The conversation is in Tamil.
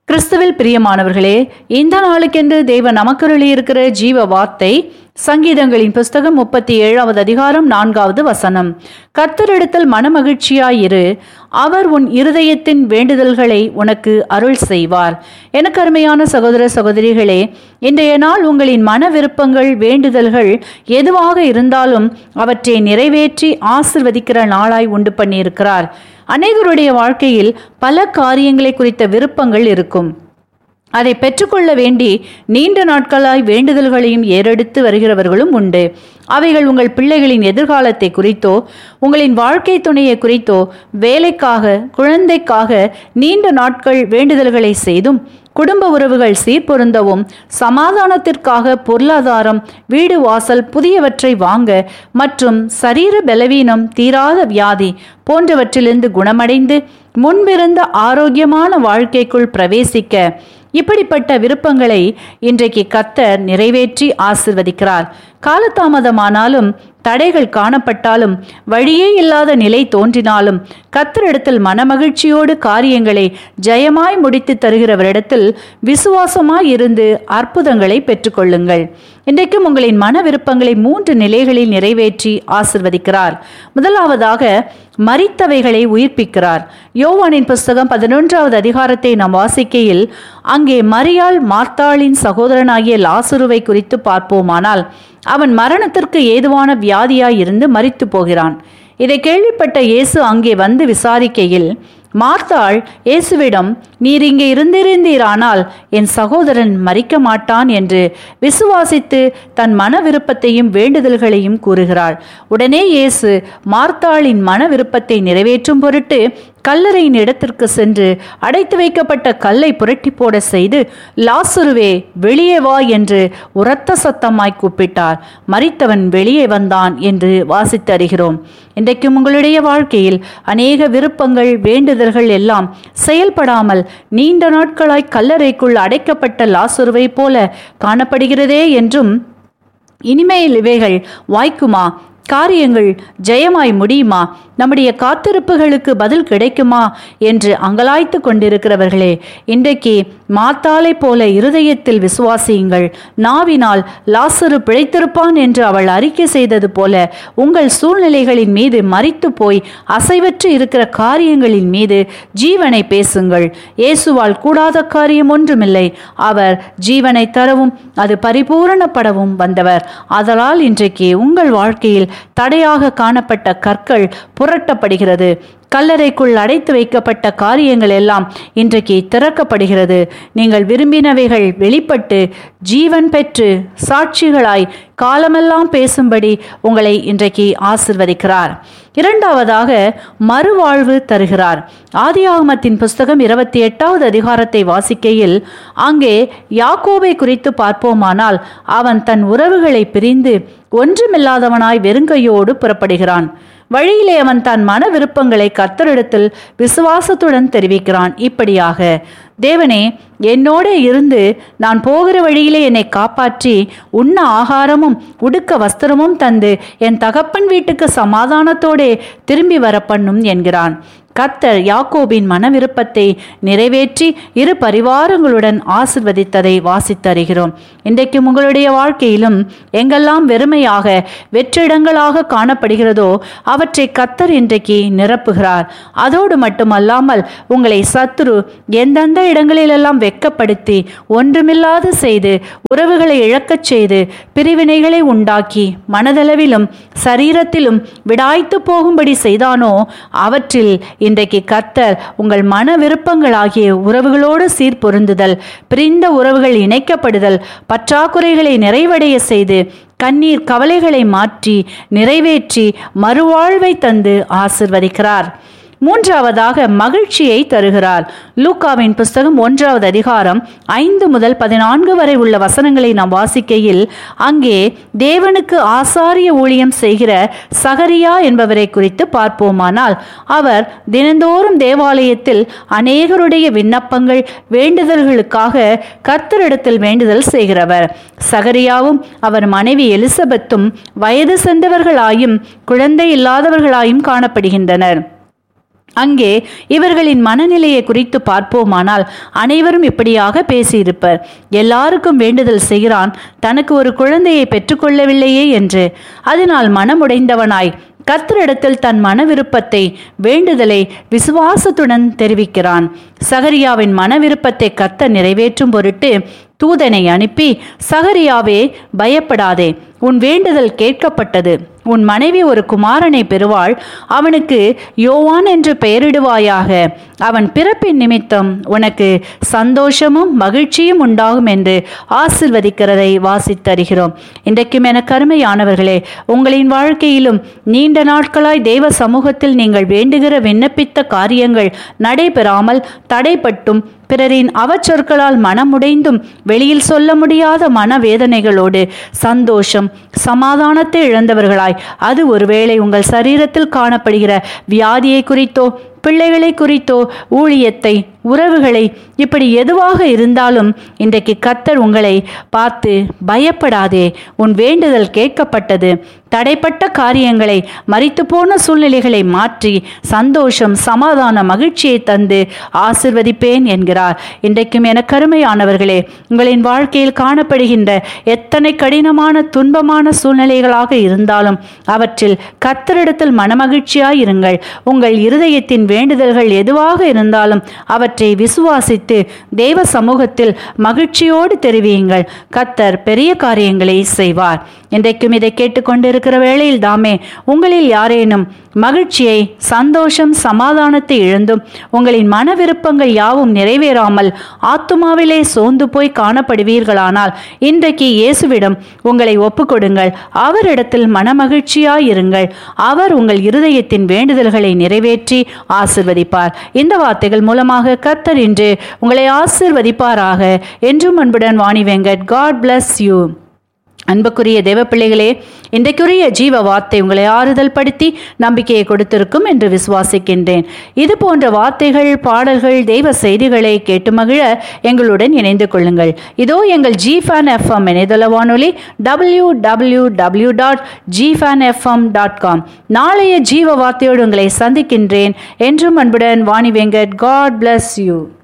கிறிஸ்துவில் பிரியமானவர்களே இந்த நாளுக்கென்று தேவ நமக்கருளி இருக்கிற ஜீவ வார்த்தை சங்கீதங்களின் புஸ்தகம் முப்பத்தி ஏழாவது அதிகாரம் நான்காவது வசனம் கத்தரிடத்தில் மனமகிழ்ச்சியாயிரு அவர் உன் இருதயத்தின் வேண்டுதல்களை உனக்கு அருள் செய்வார் எனக்கு அருமையான சகோதர சகோதரிகளே இன்றைய நாள் உங்களின் மன விருப்பங்கள் வேண்டுதல்கள் எதுவாக இருந்தாலும் அவற்றை நிறைவேற்றி ஆசிர்வதிக்கிற நாளாய் உண்டு பண்ணியிருக்கிறார் அநேகருடைய வாழ்க்கையில் பல காரியங்களை குறித்த விருப்பங்கள் இருக்கும் அதை பெற்றுக்கொள்ள வேண்டி நீண்ட நாட்களாய் வேண்டுதல்களையும் ஏறெடுத்து வருகிறவர்களும் உண்டு அவைகள் உங்கள் பிள்ளைகளின் எதிர்காலத்தை குறித்தோ உங்களின் வாழ்க்கை துணையை குறித்தோ வேலைக்காக குழந்தைக்காக நீண்ட நாட்கள் வேண்டுதல்களை செய்தும் குடும்ப உறவுகள் சீர்பொருந்தவும் சமாதானத்திற்காக பொருளாதாரம் வீடு வாசல் புதியவற்றை வாங்க மற்றும் சரீர பலவீனம் தீராத வியாதி போன்றவற்றிலிருந்து குணமடைந்து முன்பிருந்த ஆரோக்கியமான வாழ்க்கைக்குள் பிரவேசிக்க இப்படிப்பட்ட விருப்பங்களை இன்றைக்கு கத்தர் நிறைவேற்றி ஆசிர்வதிக்கிறார் காலதாமதமானாலும் தடைகள் காணப்பட்டாலும் வழியே இல்லாத நிலை தோன்றினாலும் கத்தரிடத்தில் மனமகிழ்ச்சியோடு காரியங்களை ஜெயமாய் முடித்து தருகிறவரிடத்தில் விசுவாசமாய் இருந்து அற்புதங்களை பெற்றுக்கொள்ளுங்கள் இன்றைக்கும் உங்களின் மன விருப்பங்களை மூன்று நிலைகளில் நிறைவேற்றி ஆசிர்வதிக்கிறார் முதலாவதாக மரித்தவைகளை உயிர்ப்பிக்கிறார் யோவானின் புஸ்தகம் பதினொன்றாவது அதிகாரத்தை நாம் வாசிக்கையில் அங்கே மரியாள் மார்த்தாளின் சகோதரனாகிய லாசுருவை குறித்து பார்ப்போமானால் அவன் மரணத்திற்கு ஏதுவான வியாதியாய் இருந்து மரித்து போகிறான் இதை கேள்விப்பட்ட இயேசு அங்கே வந்து விசாரிக்கையில் மார்த்தாள் இயேசுவிடம் நீர் இங்கே இருந்திருந்தீரானால் என் சகோதரன் மறிக்க மாட்டான் என்று விசுவாசித்து தன் மன விருப்பத்தையும் வேண்டுதல்களையும் கூறுகிறாள் உடனே இயேசு மார்த்தாளின் மன விருப்பத்தை நிறைவேற்றும் பொருட்டு கல்லறையின் இடத்திற்கு சென்று அடைத்து வைக்கப்பட்ட கல்லை புரட்டி போட செய்து லாசுருவே வெளியே வா என்று உரத்த சத்தமாய் கூப்பிட்டார் மறித்தவன் வெளியே வந்தான் என்று வாசித்து அறிகிறோம் இன்றைக்கும் உங்களுடைய வாழ்க்கையில் அநேக விருப்பங்கள் வேண்டுதல்கள் எல்லாம் செயல்படாமல் நீண்ட நாட்களாய் கல்லறைக்குள் அடைக்கப்பட்ட லாசுருவை போல காணப்படுகிறதே என்றும் இனிமேல் இவைகள் வாய்க்குமா காரியங்கள் ஜெயமாய் முடியுமா நம்முடைய காத்திருப்புகளுக்கு பதில் கிடைக்குமா என்று அங்கலாய்த்து கொண்டிருக்கிறவர்களே இன்றைக்கு மாத்தாளை போல இருதயத்தில் விசுவாசியுங்கள் நாவினால் லாசரு பிழைத்திருப்பான் என்று அவள் அறிக்கை செய்தது போல உங்கள் சூழ்நிலைகளின் மீது மறித்து போய் அசைவற்று இருக்கிற காரியங்களின் மீது ஜீவனை பேசுங்கள் இயேசுவால் கூடாத காரியம் ஒன்றுமில்லை அவர் ஜீவனை தரவும் அது பரிபூரணப்படவும் வந்தவர் அதனால் இன்றைக்கு உங்கள் வாழ்க்கையில் தடையாக காணப்பட்ட கற்கள் புரட்டப்படுகிறது கல்லறைக்குள் அடைத்து வைக்கப்பட்ட காரியங்கள் எல்லாம் இன்றைக்கு திறக்கப்படுகிறது நீங்கள் விரும்பினவைகள் வெளிப்பட்டு ஜீவன் பெற்று சாட்சிகளாய் காலமெல்லாம் பேசும்படி உங்களை இன்றைக்கு ஆசிர்வதிக்கிறார் இரண்டாவதாக மறுவாழ்வு தருகிறார் ஆதியாகமத்தின் புஸ்தகம் இருபத்தி எட்டாவது அதிகாரத்தை வாசிக்கையில் அங்கே யாக்கோபை குறித்து பார்ப்போமானால் அவன் தன் உறவுகளை பிரிந்து ஒன்றுமில்லாதவனாய் வெறுங்கையோடு புறப்படுகிறான் வழியிலே அவன் தன் மன விருப்பங்களை கத்தரிடத்தில் விசுவாசத்துடன் தெரிவிக்கிறான் இப்படியாக தேவனே என்னோட இருந்து நான் போகிற வழியிலே என்னை காப்பாற்றி உண்ண ஆகாரமும் உடுக்க வஸ்திரமும் தந்து என் தகப்பன் வீட்டுக்கு சமாதானத்தோடே திரும்பி வர பண்ணும் என்கிறான் கத்தர் யாக்கோபின் மன விருப்பத்தை நிறைவேற்றி இரு பரிவாரங்களுடன் ஆசிர்வதித்ததை வாசித்தருகிறோம் இன்றைக்கும் உங்களுடைய வாழ்க்கையிலும் எங்கெல்லாம் வெறுமையாக வெற்றிடங்களாக காணப்படுகிறதோ அவற்றை கத்தர் இன்றைக்கு நிரப்புகிறார் அதோடு மட்டுமல்லாமல் உங்களை சத்துரு எந்தெந்த இடங்களிலெல்லாம் வெக்கப்படுத்தி ஒன்றுமில்லாது செய்து உறவுகளை இழக்கச் செய்து பிரிவினைகளை உண்டாக்கி மனதளவிலும் சரீரத்திலும் விடாய்த்து போகும்படி செய்தானோ அவற்றில் இன்றைக்கு கத்தர் உங்கள் மன விருப்பங்களாகிய உறவுகளோடு சீர்பொருந்துதல் பிரிந்த உறவுகள் இணைக்கப்படுதல் பற்றாக்குறைகளை நிறைவடைய செய்து கண்ணீர் கவலைகளை மாற்றி நிறைவேற்றி மறுவாழ்வை தந்து ஆசிர்வதிக்கிறார் மூன்றாவதாக மகிழ்ச்சியை தருகிறார் லூக்காவின் புஸ்தகம் ஒன்றாவது அதிகாரம் ஐந்து முதல் பதினான்கு வரை உள்ள வசனங்களை நாம் வாசிக்கையில் அங்கே தேவனுக்கு ஆசாரிய ஊழியம் செய்கிற சகரியா என்பவரை குறித்து பார்ப்போமானால் அவர் தினந்தோறும் தேவாலயத்தில் அநேகருடைய விண்ணப்பங்கள் வேண்டுதல்களுக்காக கர்த்தரிடத்தில் வேண்டுதல் செய்கிறவர் சகரியாவும் அவர் மனைவி எலிசபெத்தும் வயது சென்றவர்களாயும் குழந்தை இல்லாதவர்களாயும் காணப்படுகின்றனர் அங்கே இவர்களின் மனநிலையை குறித்து பார்ப்போமானால் அனைவரும் இப்படியாக பேசியிருப்பர் எல்லாருக்கும் வேண்டுதல் செய்கிறான் தனக்கு ஒரு குழந்தையை பெற்றுக்கொள்ளவில்லையே என்று அதனால் மனமுடைந்தவனாய் கர்த்தரிடத்தில் தன் மன விருப்பத்தை வேண்டுதலை விசுவாசத்துடன் தெரிவிக்கிறான் சகரியாவின் மன விருப்பத்தை கர்த்தர் நிறைவேற்றும் பொருட்டு தூதனை அனுப்பி சகரியாவே பயப்படாதே உன் வேண்டுதல் கேட்கப்பட்டது உன் மனைவி ஒரு குமாரனை பெறுவாள் அவனுக்கு யோவான் என்று பெயரிடுவாயாக அவன் பிறப்பின் நிமித்தம் உனக்கு சந்தோஷமும் மகிழ்ச்சியும் உண்டாகும் என்று ஆசிர்வதிக்கிறதை வாசித்தருகிறோம் இன்றைக்கும் என கருமையானவர்களே உங்களின் வாழ்க்கையிலும் நீண்ட நாட்களாய் தேவ சமூகத்தில் நீங்கள் வேண்டுகிற விண்ணப்பித்த காரியங்கள் நடைபெறாமல் தடைப்பட்டும் பிறரின் அவச்சொற்களால் மனமுடைந்தும் வெளியில் சொல்ல முடியாத மனவேதனைகளோடு சந்தோஷம் சமாதானத்தை இழந்தவர்களாய் அது ஒருவேளை உங்கள் சரீரத்தில் காணப்படுகிற வியாதியை குறித்தோ பிள்ளைகளை குறித்தோ ஊழியத்தை உறவுகளை இப்படி எதுவாக இருந்தாலும் இன்றைக்கு கத்தர் உங்களை பார்த்து பயப்படாதே உன் வேண்டுதல் கேட்கப்பட்டது தடைப்பட்ட காரியங்களை மறித்து போன சூழ்நிலைகளை மாற்றி சந்தோஷம் சமாதான மகிழ்ச்சியை தந்து ஆசிர்வதிப்பேன் என்கிறார் இன்றைக்கும் என கருமையானவர்களே உங்களின் வாழ்க்கையில் காணப்படுகின்ற எத்தனை கடினமான துன்பமான சூழ்நிலைகளாக இருந்தாலும் அவற்றில் கத்தரிடத்தில் மனமகிழ்ச்சியாய் இருங்கள் உங்கள் இருதயத்தின் வேண்டுதல்கள் எதுவாக இருந்தாலும் அவற்றை விசுவாசித்து தேவ சமூகத்தில் மகிழ்ச்சியோடு தெரிவியுங்கள் கத்தர் பெரிய காரியங்களை செய்வார் இன்றைக்கும் இதை கேட்டுக்கொண்டிருக்கிற வேளையில் தாமே உங்களில் யாரேனும் மகிழ்ச்சியை சந்தோஷம் சமாதானத்தை இழந்தும் உங்களின் மன விருப்பங்கள் யாவும் நிறைவேறாமல் ஆத்துமாவிலே சோர்ந்து போய் காணப்படுவீர்களானால் இன்றைக்கு இயேசுவிடம் உங்களை ஒப்புக்கொடுங்கள் அவரிடத்தில் மனமகிழ்ச்சியாயிருங்கள் அவர் உங்கள் இருதயத்தின் வேண்டுதல்களை நிறைவேற்றி ஆசிர்வதிப்பார் இந்த வார்த்தைகள் மூலமாக கர்த்தர் இன்று உங்களை ஆசிர்வதிப்பாராக என்றும் அன்புடன் Vani Venkat God bless you அன்புக்குரிய தேவ பிள்ளைகளே இன்றைக்குரிய ஜீவ வார்த்தை உங்களை ஆறுதல் படுத்தி நம்பிக்கையை கொடுத்திருக்கும் என்று விசுவாசிக்கின்றேன் இது போன்ற வார்த்தைகள் பாடல்கள் தெய்வ செய்திகளை கேட்டு மகிழ எங்களுடன் இணைந்து கொள்ளுங்கள் இதோ எங்கள் ஜி ஃபேன் எஃப்எம் இணையதள வானொலி W W W dot G fan FM dot com நாளைய ஜீவ வார்த்தையோடு உங்களை சந்திக்கின்றேன் என்றும் அன்புடன் Vani Venkat God bless you